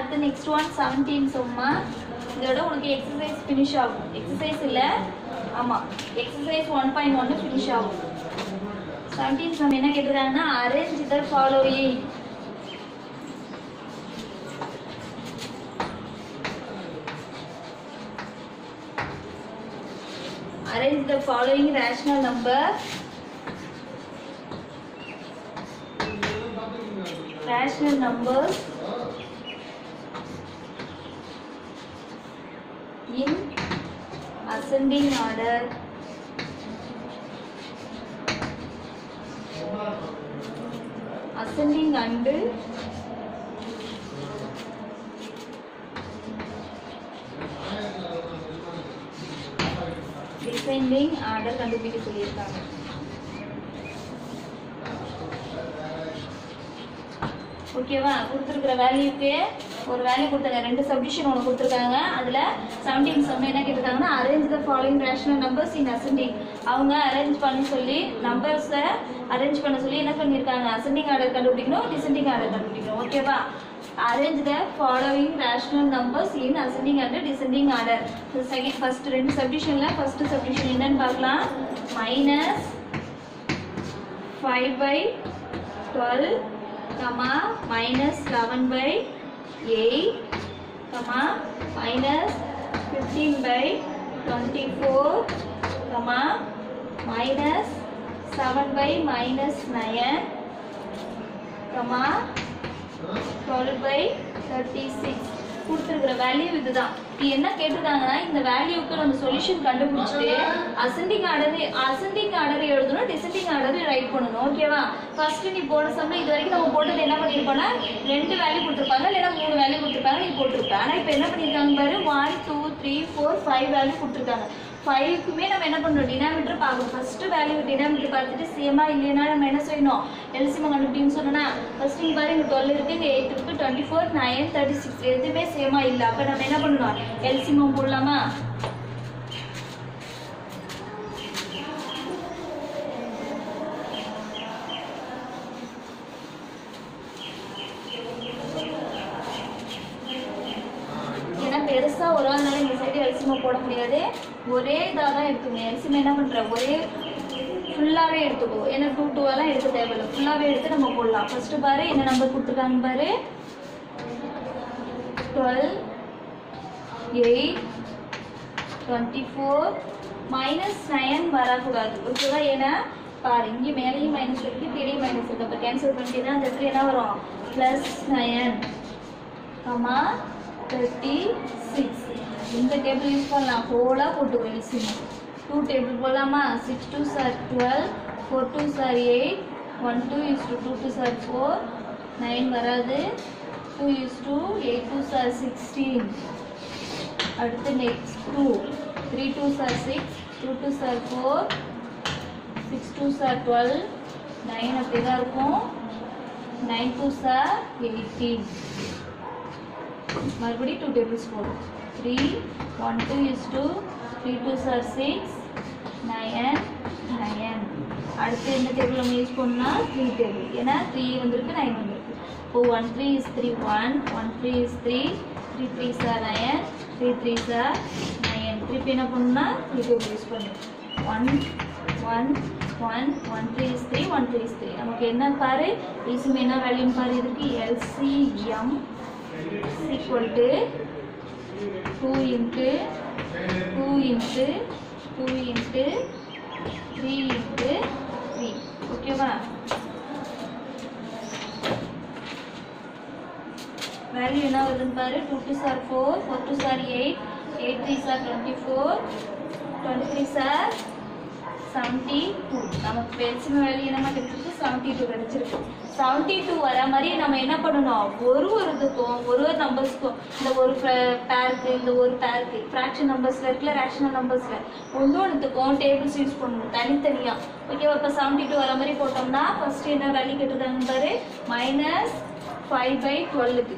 அடுத்து next one seventeen சும்மா இதோட உனக்கு எக்ஸசைஸ் ஃபினிஷ் ஆகும் எக்ஸசைஸ் இல்லை ஆமாம் எக்ஸசைஸ் ஒன் பாயிண்ட் ஒன்று ஃபினிஷ் ஆகும் செவன்டீன் சம் என்ன கேட்டிருக்காங்கன்னா arrange the following arrange the following rational number rational numbers in ascending order ascending and descending order கண்டுபிடிக்க சொல்லியிருக்காங்க ஓகேவா கொடுத்துருக்குற வேல்யூக்கு ஒரு வேல்யூ கொடுத்தாங்க ரெண்டு சப்டிஷன் ஒன்று கொடுத்துருக்காங்க அதில் செவன்டீன் சம் என்ன கேட்டிருக்காங்கன்னா arrange the following rational numbers in ascending அவங்க அரேஞ்ச் பண்ண சொல்லி நம்பர்ஸை அரேஞ்ச் பண்ண சொல்லி என்ன பண்ணியிருக்காங்க அசெண்டிங் ஆர்டர் கண்டுபிடிக்கணும் டிசெண்டிங் ஆர்டர் கண்டுபிடிக்கணும் ஓகேவா arrange the following rational numbers in ascending order descending order second first ரெண்டு சப்டிஷனில் ஃபர்ஸ்ட் சப்டிஷன் என்னன்னு பார்க்கலாம் minus five by twelve comma minus eleven by eight comma minus fifteen by twenty four comma minus seven by minus nine comma twelve by thirty six கொடுத்துருக்குற value இதுதான் இது என்ன கேட்டிருக்காங்கன்னா இந்த வேல்யூக்கு நம்ம சொல்யூஷன் கண்டுபிடிச்சிட்டு அசெண்டிங் ஆர்டர் அசெண்டிங் ஆர்டர் எழுதணும் டிசெண்டிங் ஆர்டர் ரைட் பண்ணணும் ஓகேவா ஃபர்ஸ்ட் நீ போன சமயம் இது வரைக்கும் நம்ம போட்டது என்ன பண்ணியிருப்போம்னா ரெண்டு வேல்யூ கொடுத்துருப்பாங்க இல்லைன்னா மூணு வேல்யூ கொடுத்துருப்பாங்க நீ போட்டிருப்ப ஆனால் இப்போ என்ன பண்ணியிருக்காங்க பாரு one two three four five value கொடுத்துருக்காங்க ஃபைவ்க்குமே நம்ம என்ன பண்ணுறோம் டினாமீட்டர் பார்க்கணும் ஃபர்ஸ்ட் வேல்யூ டினாமீட்டர் பார்த்துட்டு சேமா இல்லைன்னா நம்ம என்ன செய்யணும் எல்சிஎம் கண்டுபிடின்னு சொன்னா ஃபர்ஸ்ட் இங்கே பாரு இங்கே டுவெல் இருக்கு இங்கே எயிட் இருக்கு twenty four nine thirty six எதுவுமே சேமா இல்லை அப்போ நம்ம என்ன பண்ணணும் எல்சிஎம் போடலாமா ஏன்னா பெருசா ஒரு ஆள்னால இந்த சைடு எல்சிமா போட முடியாது ஒரே இதாக தான் எடுத்துக்கணும் எல்சிமா என்ன பண்ற ஒரே ஃபுல்லாகவே எடுத்துக்கோ ஏன்னா டூ டூவெல்லாம் எடுக்க தேவையில்லை ஃபுல்லாகவே எடுத்து நம்ம போடலாம் ஃபர்ஸ்ட் பாரு என்ன நம்பர் கொடுத்துருக்காங்க பாரு twelve eight twenty four minus nine வரக்கூடாது ஓகேவா ஏன்னா பாரு இங்கே மேலேயும் மைனஸ் இருக்கு கீழே மைனஸ் இருக்கு அப்போ கேன்சல் பண்ணிட்டீங்கன்னா அந்த இடத்துல என்ன வரும் plus nine comma thirty six இந்த டேபிள் யூஸ் பண்ணலாம் ஹோலாக போட்டுக்கோ எல்சிஎம் டூ டேபிள் போடலாமா six two are twelve four two are eight one two is two two two are four nine வராது two is two eight two are sixteen அடுத்து next two three two are six two two are four six two are twelve nine அப்படி தான் இருக்கும் nine two are eighteen மறுபடியும் two table spoon three one two is two three two are six nine nine அடுத்து எந்த table நம்ம use பண்ணால் three table ஏன்னா three வந்திருக்கு நைன் வந்திருக்கு இப்போ one three is three one one three is three three three are nine three three are nine திருப்பி என்ன பண்ணணும்னா த்ரீ டேபிள் யூஸ் பண்ணு one one one one three is three one three is three நமக்கு என்ன பாரு ஈஸியும் என்ன வேல்யூன்னு பாரு இதுக்கு LCM equal to 2 into 2 into 2 into 3 into 3 ஓகேவா வேல்யூ என்ன வருதுன்னு பாரு two two are four four two are eight eight three are twenty four twenty three are seventy two நமக்கு பெருசின வேல்யூ என்ன கிடைச்சிருக்கு செவன்ட்டி டூ கிடைச்சிருக்கு செவன்ட்டி டூ வர மாதிரி நம்ம என்ன பண்ணணும் ஒரு ஒரு இதுக்கும் ஒரு ஒரு நம்பர்ஸ்க்கும் இந்த ஒரு பேருக்கு இந்த ஒரு பேருக்கு ஃப்ராக்ஷன் நம்பர்ஸில் இருக்குல்ல ரேஷனல் நம்பர்ஸில் ஒன்று ஒன்றுத்துக்கும் டேபிள்ஸ் யூஸ் பண்ணணும் தனித்தனியாக ஓகேவா இப்போ செவன்ட்டி டூ வர மாதிரி போட்டோம்னா ஃபர்ஸ்ட் என்ன வேல்யூ கேட்டிருக்காங்க பாரு மைனஸ் ஃபைவ் பை டுவெல்லுக்கு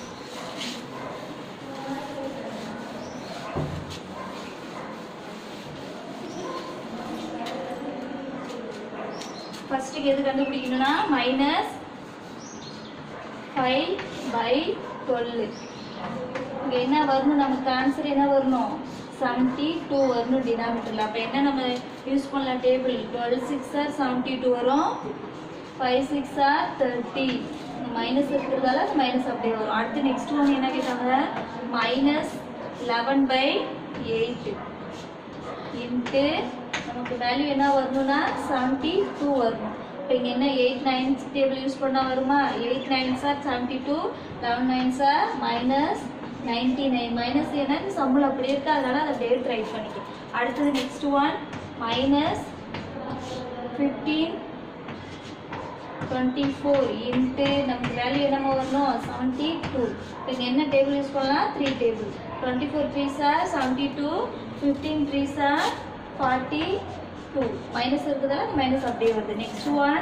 ஃபர்ஸ்ட்டுக்கு எது கண்டுபிடிக்கணும்னா மைனஸ் ஃபைவ் பை டுவெல் இங்கே என்ன வரணும் நமக்கு ஆன்சர் என்ன வரணும் செவன்ட்டி டூ வரணும் டினாமினேட்டரில் அப்போ என்ன நம்ம யூஸ் பண்ணலாம் table twelve six are seventy two வரும் five six are thirty minus இருக்கிறதால அந்த மைனஸ் அப்படியே வரும் அடுத்து நெக்ஸ்ட் ஒன் என்ன கேட்டாங்க minus eleven by eight into நமக்கு வேல்யூ என்ன வரணும்னா செவன்ட்டி டூ வரணும் இப்போ இங்கே என்ன எயிட் நைன்ஸ் டேபிள் யூஸ் பண்ணால் வருமா eight nine are seventy two eleven nine are minus ninety nine minus ஏன்னா இந்த சம்பளம் அப்படி இருக்கு அதனால அதை அப்படியே ட்ரை பண்ணிக்க அடுத்தது next one minus fifteen twenty four into நமக்கு வேல்யூ என்னமோ வரணும் செவன்ட்டி டூ இப்போ இங்கே என்ன டேபிள் யூஸ் பண்ணலாம் three table twenty four threes are seventy two fifteen threes are forty two minus இருக்குதால அந்த மைனஸ் அப்படியே வருது next one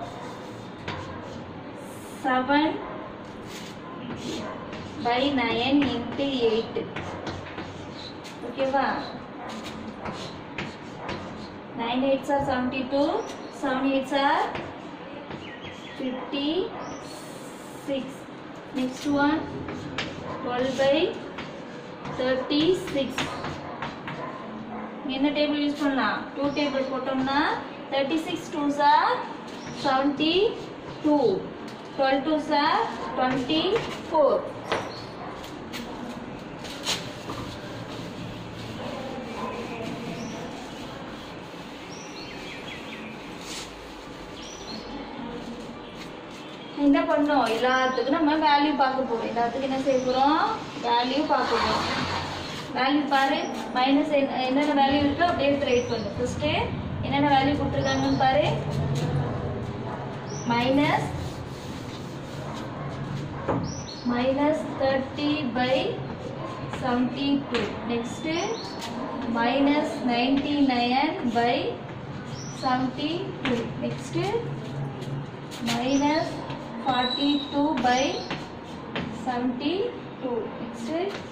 seven by nine into eight ஓகேவா nine eights are seventy two seven eights are fifty six next one twelve by thirty six என்ன table use பண்ணலாம் two table போட்டோம்னா thirty six two are seventy two twelve twos are twenty four என்ன பண்ணோம் எல்லாத்துக்கும் நம்ம value பார்க்க போறோம் எல்லாத்துக்கும் என்ன செய்ய போறோம் வேல்யூ பார்க்க போறோம் வேல்யூ பாரு மைனஸ் என்னென்ன வேல்யூ இருக்கோ அப்படியே எடுத்து ரைட் பண்ணு ஃபர்ஸ்ட் என்னென்ன வேல்யூ கொடுத்துருக்காங்கன்னு பாரு minus minus thirty by seventy two next minus ninety nine by seventy two next minus 42 by 72 next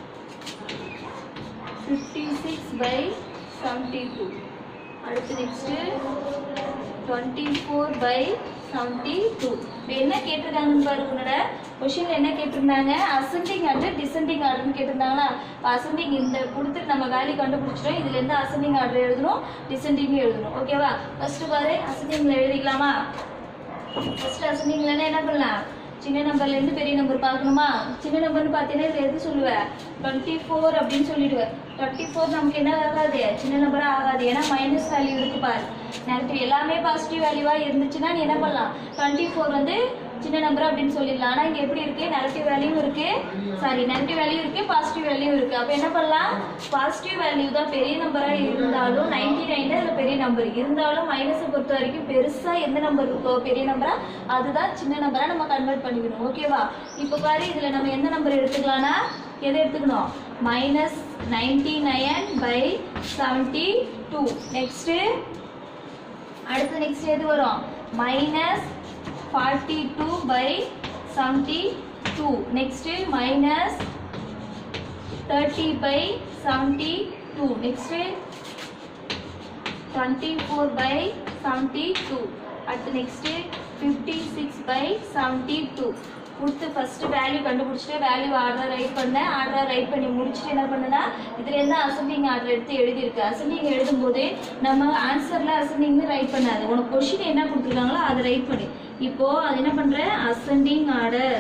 56 by 72 அடுத்து next twenty four by seventy two இப்போ என்ன கேட்டிருக்காங்கன்னு பாரு உன்னோட கொஷினில் என்ன கேட்டிருந்தாங்க அசெண்டிங் ஆர்டர் டிசெண்டிங் ஆர்டர்னு கேட்டிருந்தாங்களா இப்போ அசெண்டிங் இந்த கொடுத்துட்டு நம்ம வேல்யூ கண்டுபிடிச்சிட்டோம் இதுல இருந்து அசெண்டிங் ஆர்டர் எழுதணும் டிசெண்டிங் எழுதணும் ஓகேவா ஃபர்ஸ்ட் பாரு அசெண்டிங்ல எழுதிக்கலாமா ஃபர்ஸ்ட் அசெண்டிங்ல என்ன பண்ணலாம் சின்ன நம்பர்ல இருந்து பெரிய நம்பர் பார்க்கணுமா சின்ன நம்பர்னு பார்த்தீங்கன்னா இதுல எது சொல்லுவேன் டுவெண்ட்டி ஃபோர் அப்படின்னு சொல்லிடுவேன் டுவெண்ட்டி ஃபோர் நமக்கு என்ன ஆகாது சின்ன நம்பரா ஆகாது ஏன்னா மைனஸ் வேல்யூ இருக்கு பாரு நெகட்டிவ் எல்லாமே பாசிட்டிவ் வேல்யூவா இருந்துச்சுன்னா நீ என்ன பண்ணலாம் டுவெண்ட்டி ஃபோர் வந்து சின்ன நம்பர் அப்படின்னு சொல்லிடலாம் ஆனா இங்க எப்படி இருக்கு நெகட்டிவ் வேல்யூ இருக்கு சாரி நெகட்டிவ் வேல்யூ இருக்கு பாசிட்டிவ் வேல்யூ இருக்கு அப்ப என்ன பண்ணலாம் பாசிட்டிவ் வேல்யூ தான் பெரிய நம்பரா இருந்தாலும் நைன்டி நைன் தான் இதுல பெரிய நம்பர் இருந்தாலும் மைனஸை பொறுத்த வரைக்கும் பெருசா எந்த நம்பர் இருக்கோ பெரிய நம்பரா அதுதான் சின்ன நம்பரா நம்ம கன்வெர்ட் பண்ணிக்கணும் ஓகேவா இப்போ பாரு இதுல நம்ம எந்த நம்பர் எடுத்துக்கலாம்னா எதை எடுத்துக்கணும் minus ninety nine by seventy two next அடுத்து நெக்ஸ்ட் எது வரும் minus forty two by seventy two next minus thirty by seventy two next twenty four by seventy two அடுத்து next fifty six by seventy two கொடுத்து first value கண்டுபிடிச்சிட்டு value order write பண்ணேன் order write பண்ணி முடிச்சுட்டு என்ன பண்ணேன்னா இதுல இருந்து அசெண்டிங் ஆர்டர் எடுத்து எழுதியிருக்கு அசெண்டிங் எழுதும்போது நம்ம ஆன்சர்ல அசெண்டிங்னு ரைட் பண்ணாது உனக்கு கொஷின் என்ன கொடுத்துருக்காங்களோ அதை ரைட் பண்ணு இப்போ அது என்ன பண்ற ascending order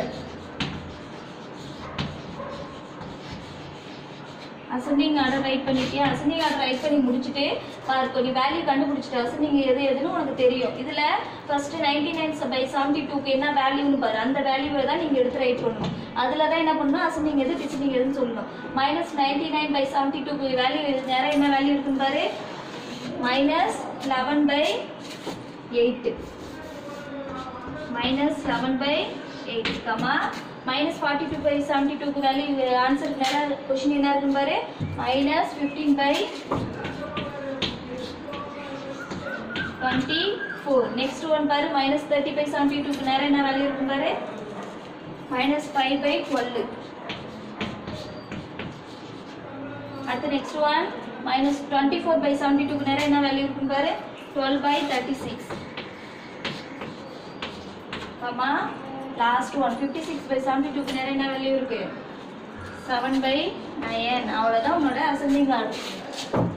ascending order write பண்ணிட்டியா அசெண்டிங் ஆர்டர் ரைட் பண்ணி முடிச்சுட்டு பாரு கொஞ்சம் வேல்யூ கண்டுபிடிச்சிட்டு அசெண்டிங் எது எதுன்னு உனக்கு தெரியும் இதுல first ninety nine by seventy டூக்கு என்ன வேல்யூன்னு பாரு அந்த வேல்யூவை தான் நீங்க எடுத்து ரைட் பண்ணணும் அதுல தான் என்ன பண்ணணும் அசெண்டிங் எது டிசெண்டிங் எதுன்னு சொல்லணும் minus ninety nine by seventy டூக்கு வேல்யூ நேரம் என்ன வேல்யூ இருக்குன்னு பாரு minus eleven by eight minus eleven by eight comma minus forty two by seventy டூக்கு வேல்யூ ஆன்சருக்கு நேரம் கொஷின் என்ன இருக்குன்னு பாரு minus fifteen by twenty four next one பாரு மைனஸ் தேர்ட்டி பை செவன்டி டூக்கு நேரம் என்ன வேல்யூ இருக்கும் பாரு மைனஸ் ஃபைவ் பை டுவெல் அடுத்து next one minus twenty four by seventy டூக்கு நேரம் என்ன வேல்யூ இருக்கும் பாரு டுவெல் பை தேர்ட்டி சிக்ஸ் ஆமா last one fifty six by seventy டூக்கு நேரம் என்ன வேல்யூ இருக்கு செவன் பை நயன் அவ்வளோதான் உன்னோட அசெண்டிங் ஆர்டர்